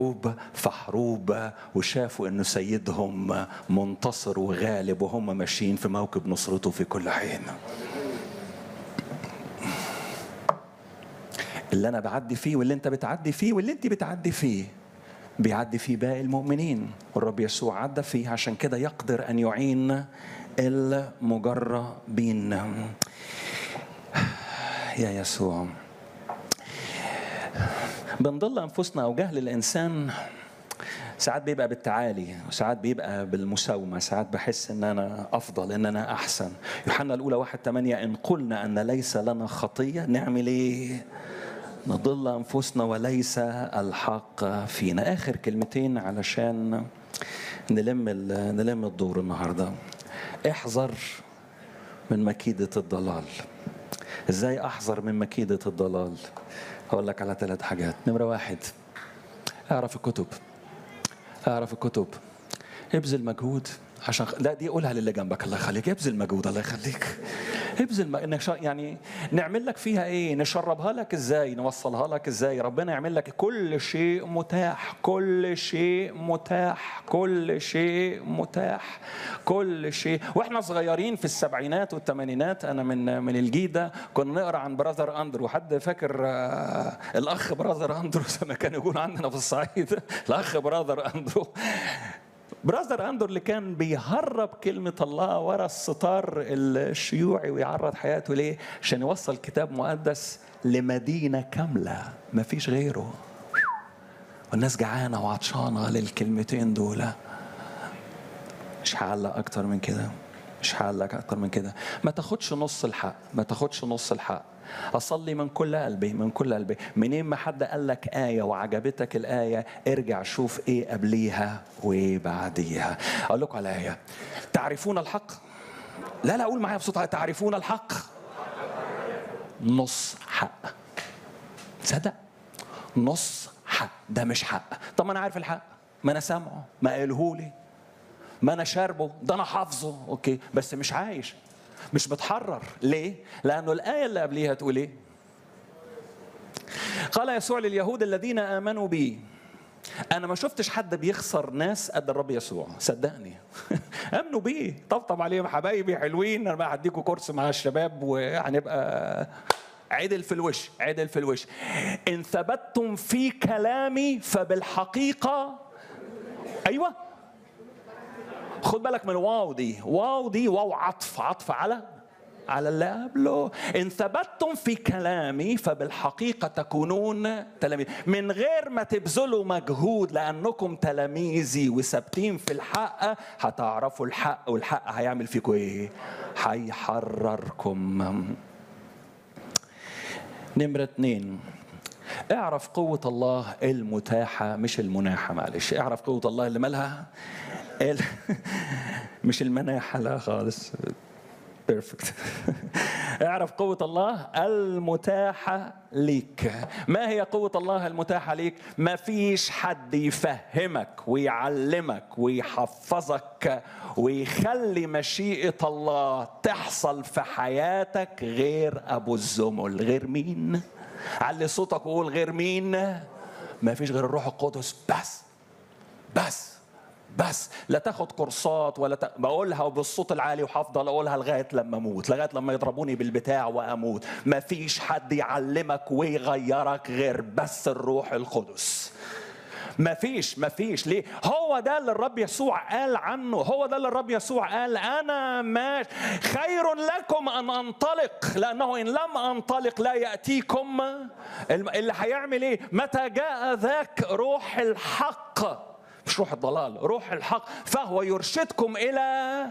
حروب في حروب وشافوا انه سيدهم منتصر وغالب وهم ماشيين في موكب نصرته في كل حين اللي انا بعدي فيه واللي انت بتعدي فيه واللي انت بتعدي فيه بيعدي فيه باقي المؤمنين والرب يسوع عدى فيه عشان كده يقدر ان يعين المجربين يا يسوع بنضل انفسنا او جهل الانسان ساعات بيبقى بالتعالي وساعات بيبقى بالمساومه ساعات بحس ان انا افضل ان انا احسن يوحنا الاولى واحد ثمانية ان قلنا ان ليس لنا خطيه نعمل ايه نضل انفسنا وليس الحق فينا اخر كلمتين علشان نلم نلم الدور النهارده احذر من مكيده الضلال ازاي احذر من مكيده الضلال هقول لك على ثلاث حاجات نمره واحد اعرف الكتب اعرف الكتب ابذل مجهود عشان لا دي قولها للي جنبك الله يخليك ابذل مجهود الله يخليك ابذل م... انك شا... يعني نعمل لك فيها ايه نشربها لك ازاي نوصلها لك ازاي ربنا يعمل لك كل شيء متاح كل شيء متاح كل شيء متاح كل شيء واحنا صغيرين في السبعينات والثمانينات انا من من الجيل ده كنا نقرا عن براذر اندرو حد فاكر آه الاخ براذر اندرو زي ما كان يقول عندنا في الصعيد الاخ براذر اندرو براذر اندر اللي كان بيهرب كلمة الله ورا الستار الشيوعي ويعرض حياته ليه؟ عشان يوصل كتاب مقدس لمدينة كاملة ما فيش غيره والناس جعانة وعطشانة للكلمتين دول مش هعلق أكتر من كده مش هعلق أكتر من كده ما تاخدش نص الحق ما تاخدش نص الحق اصلي من كل قلبي من كل قلبي منين ما حد قال لك ايه وعجبتك الايه ارجع شوف ايه قبليها وايه بعديها اقول لكم على ايه تعرفون الحق لا لا قول معايا بصوت تعرفون الحق نص حق تصدق نص حق ده مش حق طب ما انا عارف الحق ما انا سامعه ما قالهولي ما انا شاربه ده انا حافظه اوكي بس مش عايش مش متحرر ليه؟ لأنه الآية اللي قبليها تقول إيه؟ قال يسوع لليهود الذين آمنوا بي أنا ما شفتش حد بيخسر ناس قد الرب يسوع صدقني آمنوا بيه طبطب عليهم حبايبي حلوين أنا بقى هديكوا كورس مع الشباب وهنبقى عدل في الوش عدل في الوش إن ثبتتم في كلامي فبالحقيقة أيوه خد بالك من واو دي واو دي واو عطف عطف على على اللي قبله إن ثبتتم في كلامي فبالحقيقة تكونون تلاميذ من غير ما تبذلوا مجهود لأنكم تلاميذي وثابتين في الحق هتعرفوا الحق والحق هيعمل فيكم إيه هيحرركم نمرة اتنين اعرف قوة الله المتاحة مش المناحة معلش اعرف قوة الله اللي مالها مش المناحة لا خالص بيرفكت اعرف قوة الله المتاحة ليك ما هي قوة الله المتاحة ليك ما فيش حد يفهمك ويعلمك ويحفظك ويخلي مشيئة الله تحصل في حياتك غير أبو الزمل غير مين علي صوتك وقول غير مين ما فيش غير الروح القدس بس بس بس لا تاخد كورسات ولا ت... بقولها بالصوت العالي وهفضل اقولها لغايه لما اموت لغايه لما يضربوني بالبتاع واموت ما فيش حد يعلمك ويغيرك غير بس الروح القدس ما فيش ما فيش ليه هو ده اللي الرب يسوع قال عنه هو ده اللي الرب يسوع قال انا ما خير لكم ان انطلق لانه ان لم انطلق لا ياتيكم اللي هيعمل ايه متى جاء ذاك روح الحق مش روح الضلال روح الحق فهو يرشدكم الى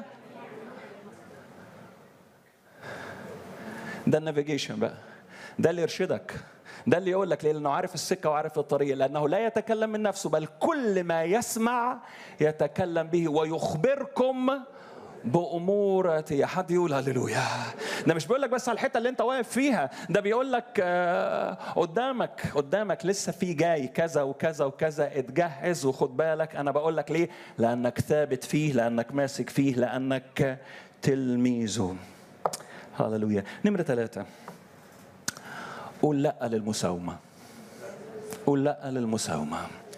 ده النافيجيشن بقى ده اللي يرشدك ده اللي يقول لك لانه عارف السكه وعارف الطريق لانه لا يتكلم من نفسه بل كل ما يسمع يتكلم به ويخبركم بامور حد يقول هللويا ده مش بيقول لك بس على الحته اللي انت واقف فيها ده بيقول لك قدامك قدامك لسه في جاي كذا وكذا وكذا اتجهز وخد بالك انا بقول لك ليه لانك ثابت فيه لانك ماسك فيه لانك تلميذه هللويا نمره ثلاثه قول لا للمساومه قول لا للمساومه